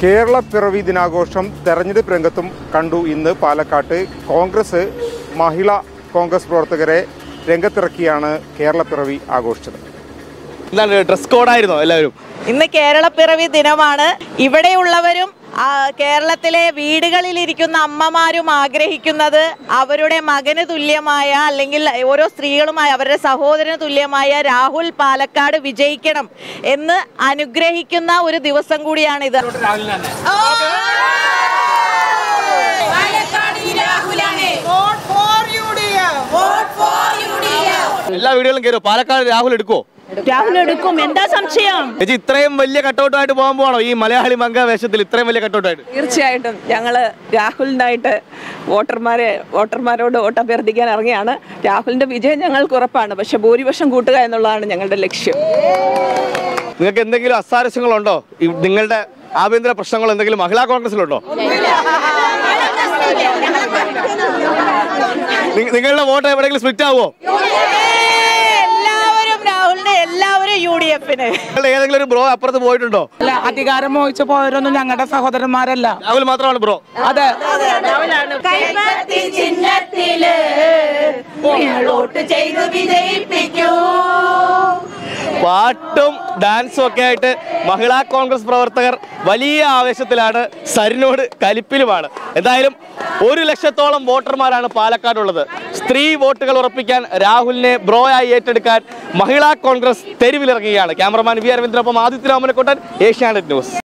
കേരള പിറവി ദിനാഘോഷം തെരഞ്ഞെടുപ്പ് രംഗത്തും കണ്ടു ഇന്ന് പാലക്കാട്ട് കോൺഗ്രസ് മഹിളാ കോൺഗ്രസ് പ്രവർത്തകരെ രംഗത്തിറക്കിയാണ് കേരള പിറവി ആഘോഷിച്ചത് എന്താണ് ഡ്രസ് കോഡായിരുന്നോ എല്ലാവരും ഇന്ന് കേരളപ്പിറവി ദിനമാണ് ഇവിടെയുള്ളവരും ആ, കേരളത്തിലെ വീടുകളിലിരിക്കുന്ന അമ്മമാരും ആഗ്രഹിക്കുന്നത് അവരുടെ മകന് തുല്യമായ അല്ലെങ്കിൽ ഓരോ സ്ത്രീകളുമായ അവരുടെ സഹോദരന് തുല്യമായ രാഹുൽ പാലക്കാട് വിജയിക്കണം എന്ന് അനുഗ്രഹിക്കുന്ന ഒരു ദിവസം കൂടിയാണിത് എല്ലാ വീടുകളും കയറുമോ പാലക്കാട് രാഹുൽ എടുക്കുവോ രാഹുൽ എടുക്കും എന്താ സംശയം ചേച്ചി ഇത്രയും വലിയ കട്ടൗട്ടായിട്ട് പോകാൻ പോകണോ ഈ മലയാളി മംഗ വേഷത്തിൽ ഇത്രയും വലിയ കട്ടൗട്ടായിട്ട് തീർച്ചയായിട്ടും ഞങ്ങൾ രാഹുലിനായിട്ട് വോട്ടർമാരെ വോട്ടർമാരോട് വോട്ടഭ്യർത്ഥിക്കാൻ ഇറങ്ങിയാണ് രാഹുലിന്റെ വിജയം ഞങ്ങൾക്ക് ഉറപ്പാണ് പക്ഷെ ഭൂരിപക്ഷം കൂട്ടുക എന്നുള്ളതാണ് ഞങ്ങളുടെ ലക്ഷ്യം നിങ്ങൾക്ക് എന്തെങ്കിലും അസാരസ്യങ്ങളുണ്ടോ ഈ നിങ്ങളുടെ ആഭ്യന്തര പ്രശ്നങ്ങൾ എന്തെങ്കിലും മഹിളാ കോൺഗ്രസിലുണ്ടോ നി- നിങ്ങളുടെ വോട്ട് എവിടെയെങ്കിലും സ്പ്ലിറ്റ് ആവുമോ എല്ലാവരും രാഹുലിന് എല്ലാവരും യു ഡി എഫിന് നിങ്ങളുടെ ഏതെങ്കിലും ഒരു ബ്രോ അപ്പുറത്ത് പോയിട്ടുണ്ടോ അല്ല അധികാരം മോഹിച്ചു പോയവരൊന്നും ഞങ്ങളുടെ സഹോദരന്മാരല്ല രാഹുൽ മാത്രമാണ് ബ്രോ അതെ കൈപ്പത്തി ചിഹ്നത്തില് വോട്ട് ചെയ്ത് വിജയിപ്പിക്കൂ പാട്ടും ഡാൻസും ഒക്കെ ആയിട്ട് മഹിളാ കോൺഗ്രസ് പ്രവർത്തകർ വലിയ ആവേശത്തിലാണ് സരിനോട് കലിപ്പിലുമാണ് എന്തായാലും ഒരു ലക്ഷത്തോളം വോട്ടർമാരാണ് പാലക്കാടുള്ളത് സ്ത്രീ വോട്ടുകൾ ഉറപ്പിക്കാൻ രാഹുലിനെ ബ്രോയായി ഏറ്റെടുക്കാൻ മഹിളാ കോൺഗ്രസ് തെരുവിലിറങ്ങുകയാണ് ക്യാമറമാൻ വി അരവിന്ദനൊപ്പം ആദിത്യ രാമനക്കോട്ടൻ ഏഷ്യാനെറ്റ് ന്യൂസ്